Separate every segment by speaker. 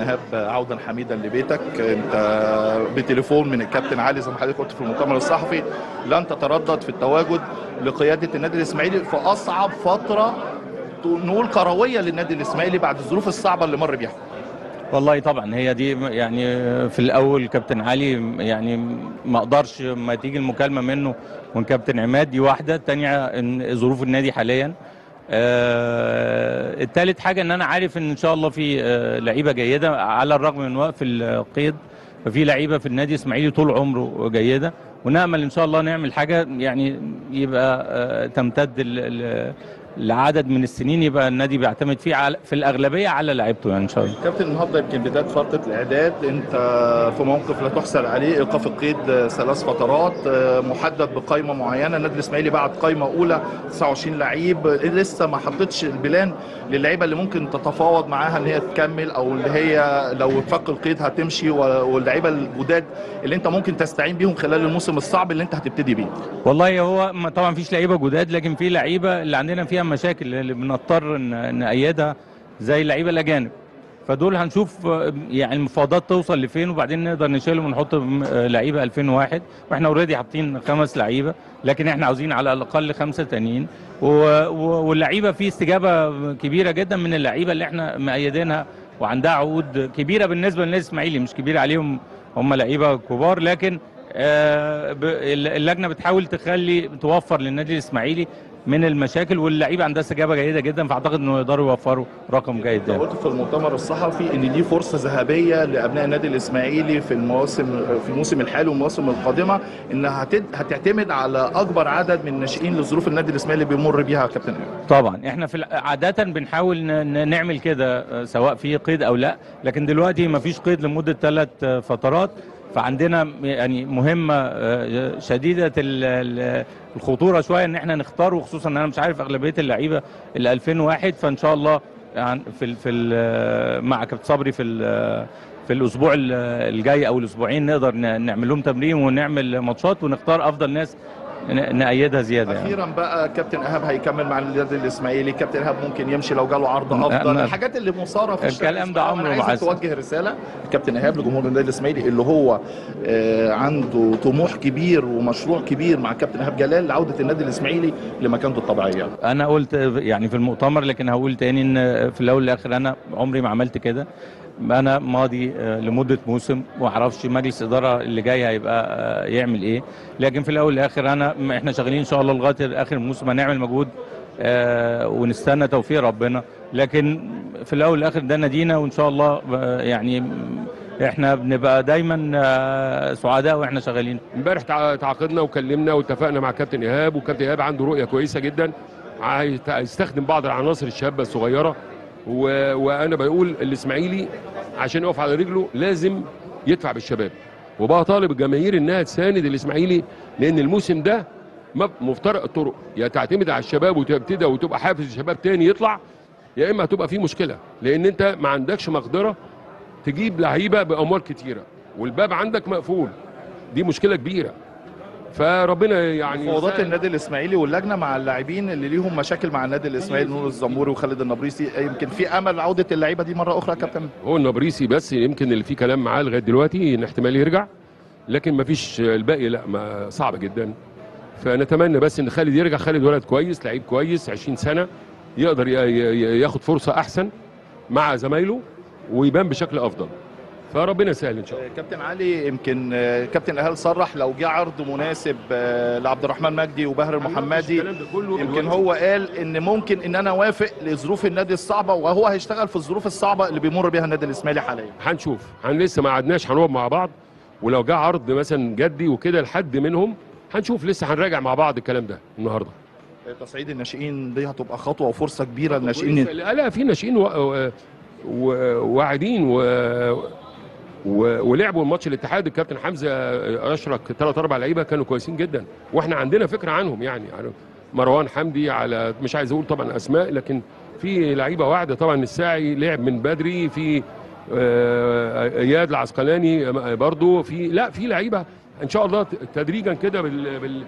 Speaker 1: ايهاب عودا حميدا لبيتك انت بتليفون من الكابتن علي زي ما حضرتك قلت في المؤتمر الصحفي لن تتردد في التواجد لقياده النادي الاسماعيلي في اصعب فتره نقول كرويه للنادي الاسماعيلي بعد الظروف الصعبه اللي مر بيها
Speaker 2: والله طبعا هي دي يعني في الاول كابتن علي يعني ما اقدرش ما تيجي المكالمه منه من كابتن عماد دي واحده الثانيه ان ظروف النادي حاليا آه الثالث حاجه ان انا عارف ان ان شاء الله في آه لعيبه جيده على الرغم من وقف القيد ففي لعيبه في النادي الاسماعيلي طول عمره جيده ونامل ان شاء الله نعمل حاجه يعني يبقى آه تمتد ال- ال- لعدد من السنين يبقى النادي بيعتمد فيه على في الاغلبيه على لعيبته يعني ان شاء الله
Speaker 1: كابتن النهارده يمكن بدايه فتره الاعداد انت في موقف لا تحسر عليه ايقاف القيد ثلاث فترات محدد بقائمه معينه النادي الاسماعيلي بعد قائمه اولى 29 لعيب لسه ما حطتش البلان للعيبه اللي ممكن تتفاوض معاها ان هي تكمل او اللي هي لو اتفك القيد هتمشي واللعيبه الجداد اللي انت ممكن تستعين بيهم خلال الموسم الصعب اللي انت هتبتدي بيه
Speaker 2: والله هو ما- طبعا فيش لعيبه جداد لكن في لعيبه اللي عندنا فيها مشاكل اللي بنضطر ن- نأيدها زي اللعيبه الاجانب فدول هنشوف آه، يعني المفاوضات توصل لفين وبعدين نقدر نشيلهم ونحط م- آه، لعيبه 2001 واحنا اوريدي حاطين خمس لعيبه لكن احنا عاوزين على الاقل خمسه تانيين و- و- واللعيبه في استجابه كبيره جدا من اللعيبه اللي احنا مأيدينها وعندها عقود كبيره بالنسبه للنادي الاسماعيلي مش كبيره عليهم هم لعيبه كبار لكن آه، ب- اللجنه بتحاول تخلي توفر للنادي الاسماعيلي من المشاكل واللعيبه عندها استجابه جيده جدا فاعتقد انه يقدروا يوفروا رقم جيد
Speaker 1: انت
Speaker 2: يعني.
Speaker 1: قلت في المؤتمر الصحفي ان دي فرصه ذهبيه لابناء النادي الاسماعيلي في المواسم في الموسم الحالي والمواسم القادمه انها هتد- هتعتمد على اكبر عدد من الناشئين لظروف النادي الاسماعيلي اللي بيمر بيها يا كابتن إيهاب.
Speaker 2: طبعا احنا في الع- عاده بنحاول ن- ن- نعمل كده آه، سواء في قيد او لا لكن دلوقتي ما فيش قيد لمده ثلاث فترات فعندنا م- يعني مهمه آه، شديده ال- ال- الخطوره شويه ان احنا نختار وخصوصا ان انا مش عارف اغلبيه اللعيبه ال 2001 فان شاء الله يعني في ال- في ال- مع كابتن صبري في ال- في الاسبوع ال- الجاي او الاسبوعين نقدر ن- نعمل لهم تمرين ونعمل ماتشات ونختار افضل ناس ن- نأيدها زياده يعني.
Speaker 1: اخيرا بقى كابتن ايهاب هيكمل مع النادي الاسماعيلي كابتن ايهاب ممكن يمشي لو جاله عرض افضل
Speaker 2: ما-
Speaker 1: الحاجات اللي مثاره في الشارع
Speaker 2: الكلام ده
Speaker 1: الإسماعيلي.
Speaker 2: عمره
Speaker 1: انا
Speaker 2: ما
Speaker 1: عايزك
Speaker 2: حصل.
Speaker 1: توجه رساله كابتن ايهاب لجمهور النادي الاسماعيلي اللي هو آه، عنده طموح كبير ومشروع كبير مع كابتن ايهاب جلال لعوده النادي الاسماعيلي لمكانته الطبيعيه
Speaker 2: انا قلت يعني في المؤتمر لكن هقول تاني ان في الاول والاخر انا عمري ما عملت كده انا ماضي آه، لمده موسم ما اعرفش مجلس اداره اللي جاي هيبقى آه، يعمل ايه لكن في الاول والاخر انا احنا شغالين ان شاء الله لغايه اخر الموسم هنعمل مجهود آه، ونستنى توفيق ربنا لكن في الاول والاخر ده نادينا وان شاء الله آه، يعني احنا بنبقى دايما آه، سعداء واحنا شغالين
Speaker 3: امبارح تع- تعاقدنا وكلمنا واتفقنا مع كابتن ايهاب وكابتن ايهاب عنده رؤيه كويسه جدا عايز- هيستخدم بعض العناصر الشابه الصغيره و... وانا بقول الاسماعيلي عشان يقف على رجله لازم يدفع بالشباب وبقى طالب الجماهير انها تساند الاسماعيلي لان الموسم ده مب- مفترق الطرق يا تعتمد على الشباب وتبتدي وتبقى حافز الشباب تاني يطلع يا اما هتبقى في مشكله لان انت ما عندكش مقدره تجيب لعيبه باموال كتيره والباب عندك مقفول دي مشكله كبيره فربنا يعني
Speaker 1: مفاوضات
Speaker 3: يسهل.
Speaker 1: النادي الاسماعيلي واللجنه مع اللاعبين اللي ليهم مشاكل مع النادي الاسماعيلي نور الزموري وخالد النبريسي يمكن في امل عوده اللعيبه دي مره اخرى يا كابتن
Speaker 3: هو النبريسي بس يمكن اللي فيه كلام معاه لغايه دلوقتي ان احتمال يرجع لكن ما فيش الباقي لا ما صعب جدا فنتمنى بس ان خالد يرجع خالد ولد كويس لعيب كويس 20 سنه يقدر ي- ي- ياخد فرصه احسن مع زمايله ويبان بشكل افضل فربنا يسهل ان شاء الله
Speaker 1: كابتن علي يمكن آه، كابتن اهال صرح لو جه عرض مناسب آه، لعبد الرحمن مجدي وباهر المحمدي
Speaker 3: الكلام ده كله
Speaker 1: يمكن هو قال ان ممكن ان انا اوافق لظروف النادي الصعبه وهو هيشتغل في الظروف الصعبه اللي بيمر بيها النادي الاسماعيلي حاليا
Speaker 3: هنشوف هن لسه ما قعدناش هنقعد مع بعض ولو جه عرض مثلا جدي وكده لحد منهم هنشوف لسه هنراجع مع بعض الكلام ده النهارده
Speaker 1: آه، تصعيد الناشئين دي هتبقى خطوه وفرصه كبيره للناشئين
Speaker 3: لا لا في ناشئين و- و- و- واعدين و... و... ولعبوا الماتش الاتحاد الكابتن حمزه اشرك ثلاث اربع لعيبه كانوا كويسين جدا واحنا عندنا فكره عنهم يعني على مروان حمدي على مش عايز اقول طبعا اسماء لكن في لعيبه واعده طبعا الساعي لعب من بدري في آه، اياد العسقلاني برضو في لا في لعيبه ان شاء الله تدريجا كده بال... بال...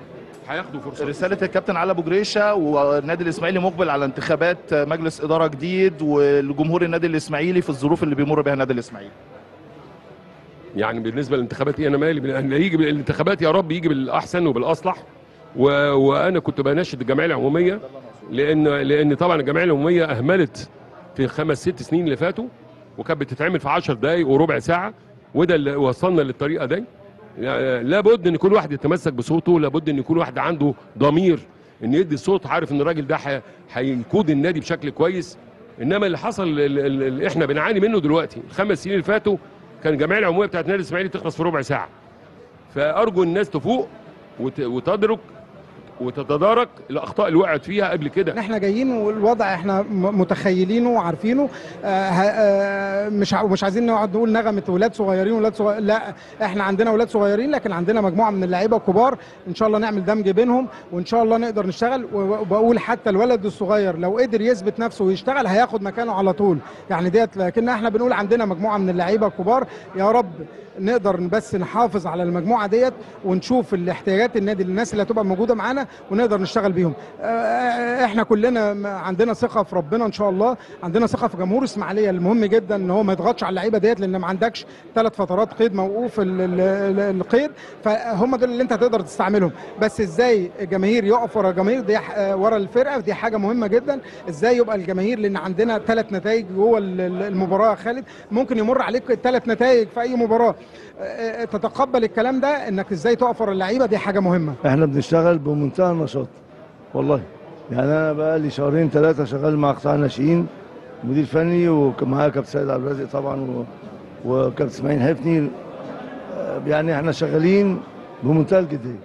Speaker 3: هياخدوا فرصه
Speaker 1: رساله الكابتن علي ابو جريشه والنادي الاسماعيلي مقبل على انتخابات مجلس اداره جديد والجمهور النادي الاسماعيلي في الظروف اللي بيمر بها النادي الاسماعيلي
Speaker 3: يعني بالنسبه للانتخابات ايه انا مالي بال- أنا يجي بالانتخابات يا رب يجي بالاحسن وبالاصلح و... وانا كنت بناشد الجمعيه العموميه لان لان طبعا الجمعيه العموميه اهملت في خمس ست سنين اللي فاتوا وكانت بتتعمل في 10 دقائق وربع ساعه وده اللي وصلنا للطريقه دي لا- لابد ان كل واحد يتمسك بصوته لابد ان يكون واحد عنده ضمير ان يدي الصوت عارف ان الراجل ده ح- هيقود النادي بشكل كويس انما اللي حصل اللي احنا بنعاني منه دلوقتي الخمس سنين اللي فاتوا كان الجمعيه العموميه بتاعت النادي الاسماعيلي تخلص في ربع ساعه فارجو الناس تفوق وت- وتدرك وتتدارك الاخطاء اللي وقعت فيها قبل كده
Speaker 4: احنا جايين والوضع احنا م- متخيلينه وعارفينه آه ه- آه مش ع- مش عايزين نقعد نقول نغمه ولاد صغيرين ولاد صغير لا احنا عندنا ولاد صغيرين لكن عندنا مجموعه من اللعيبه الكبار ان شاء الله نعمل دمج بينهم وان شاء الله نقدر نشتغل و- وبقول حتى الولد الصغير لو قدر يثبت نفسه ويشتغل هياخد مكانه على طول يعني ديت لكن احنا بنقول عندنا مجموعه من اللعيبه الكبار يا رب نقدر بس نحافظ على المجموعه ديت ونشوف الاحتياجات النادي للناس اللي هتبقى موجوده معانا ونقدر نشتغل بيهم آه، احنا كلنا م- عندنا ثقه في ربنا ان شاء الله عندنا ثقه في جمهور اسماعيليه المهم جدا ان هو ما يضغطش على اللعيبه ديت لان ما عندكش ثلاث فترات قيد موقوف ال- ال- ال- القيد فهم دول اللي انت هتقدر تستعملهم بس ازاي الجماهير يقف ورا الجماهير دي ح- آه، ورا الفرقه دي حاجه مهمه جدا ازاي يبقى الجماهير لان عندنا ثلاث نتائج جوه ال- ال- المباراه يا خالد ممكن يمر عليك ثلاث نتائج في اي مباراه آه، آه، تتقبل الكلام ده انك ازاي تقف ورا اللعيبه دي حاجه مهمه
Speaker 5: احنا بنشتغل بمنتهى النشاط والله يعني انا بقى لي شهرين ثلاثه شغال مع قطاع الناشئين مدير فني ومعايا كابتن سيد عبد الرازق طبعا و- وكابتن اسماعيل حفني آه، يعني احنا شغالين بمنتهى الجديه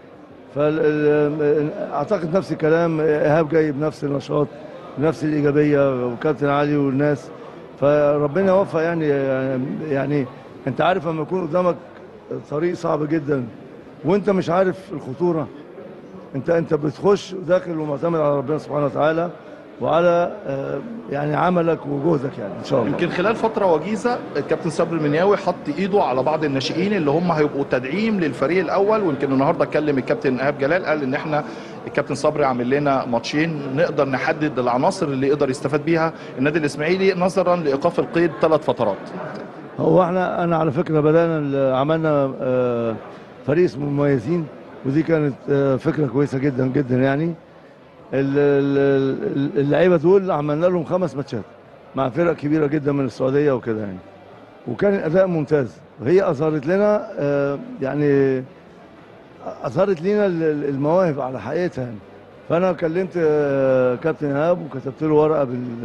Speaker 5: فاعتقد نفس الكلام ايهاب جاي بنفس النشاط بنفس الايجابيه وكابتن علي والناس فربنا يوفق يعني يعني انت عارف لما يكون قدامك طريق صعب جدا وانت مش عارف الخطوره انت انت بتخش داخل ومعتمد على ربنا سبحانه وتعالى وعلى آه، يعني عملك وجهدك يعني ان شاء الله
Speaker 1: يمكن خلال فتره وجيزه الكابتن صبري المنياوي حط ايده على بعض الناشئين اللي هم هيبقوا تدعيم للفريق الاول ويمكن النهارده اتكلم الكابتن ايهاب جلال قال ان احنا الكابتن صبري عامل لنا ماتشين نقدر نحدد العناصر اللي يقدر يستفاد بيها النادي الاسماعيلي نظرا لايقاف القيد ثلاث فترات
Speaker 5: هو احنا انا على فكره بدانا ال- عملنا آه، فريق اسمه المميزين ودي كانت آه، فكره كويسه جدا جدا يعني ال- ال- ال- اللعيبه دول عملنا لهم خمس ماتشات مع فرق كبيره جدا من السعوديه وكده يعني وكان الاداء ممتاز وهي اظهرت لنا آه، يعني اظهرت لنا ال- ال- المواهب على حقيقتها يعني فانا كلمت آه، كابتن ايهاب وكتبت له ورقه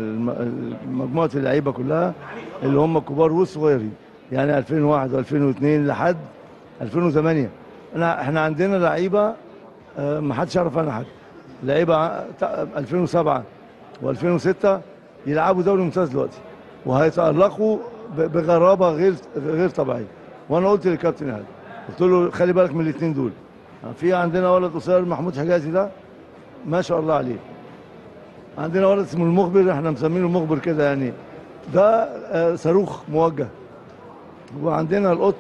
Speaker 5: بمجموعه اللعيبه كلها اللي هم الكبار والصغيرين يعني 2001 و2002 لحد 2008 انا احنا عندنا لعيبه آه، ما حدش يعرف عنها حاجه لعيبه ع- تا- 2007 و2006 يلعبوا دوري ممتاز دلوقتي وهيتالقوا ب- بغرابه غير غير طبيعيه وانا قلت للكابتن هذا قلت له خلي بالك من الاثنين دول في عندنا ولد قصير محمود حجازي ده ما شاء الله عليه عندنا ولد اسمه المخبر احنا مسمينه المخبر كده يعني ده آه، صاروخ موجه وعندنا القط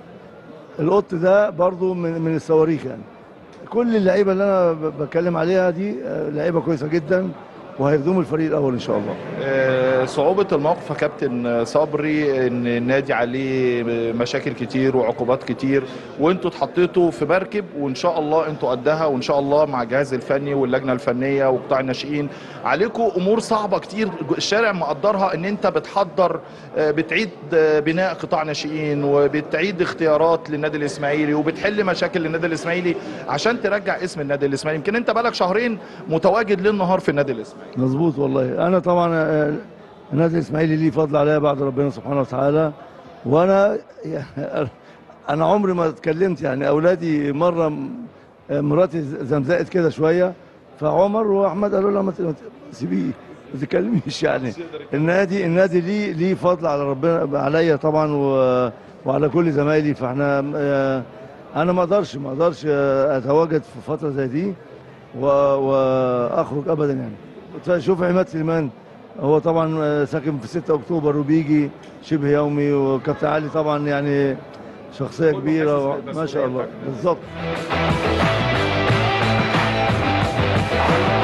Speaker 5: القط ده برضو من من الصواريخ يعني كل اللعيبه اللي انا ب- بتكلم عليها دي آه، لعيبه كويسه جدا وهيخدموا الفريق الاول ان شاء الله
Speaker 1: آه، صعوبة الموقف يا كابتن صبري ان النادي عليه مشاكل كتير وعقوبات كتير وانتوا اتحطيتوا في مركب وان شاء الله انتوا قدها وان شاء الله مع الجهاز الفني واللجنة الفنية وقطاع الناشئين عليكم امور صعبة كتير الشارع مقدرها ان انت بتحضر آه، بتعيد آه، بناء قطاع ناشئين وبتعيد اختيارات للنادي الاسماعيلي وبتحل مشاكل للنادي الاسماعيلي عشان ترجع اسم النادي الاسماعيلي يمكن انت بقالك شهرين متواجد ليل نهار في النادي الاسماعيلي
Speaker 5: مظبوط والله انا طبعا آه، النادي الاسماعيلي ليه فضل عليا بعد ربنا سبحانه وتعالى وانا انا عمري ما اتكلمت يعني اولادي مره م- آه، مراتي زمزقت كده شويه فعمر واحمد قالوا لها ما ت- ما ت- سيبيه ما تتكلميش يعني النادي النادي ليه ليه فضل على ربنا عليا طبعا و- وعلى كل زمايلي فاحنا آه، انا ما اقدرش ما اقدرش آه، اتواجد في فتره زي دي و- واخرج ابدا يعني شوف عماد سليمان هو طبعا آه، ساكن في 6 اكتوبر وبيجي شبه يومي وكابتن علي طبعا يعني شخصيه كبيره و- ما شاء الله بالظبط
Speaker 6: الأهلي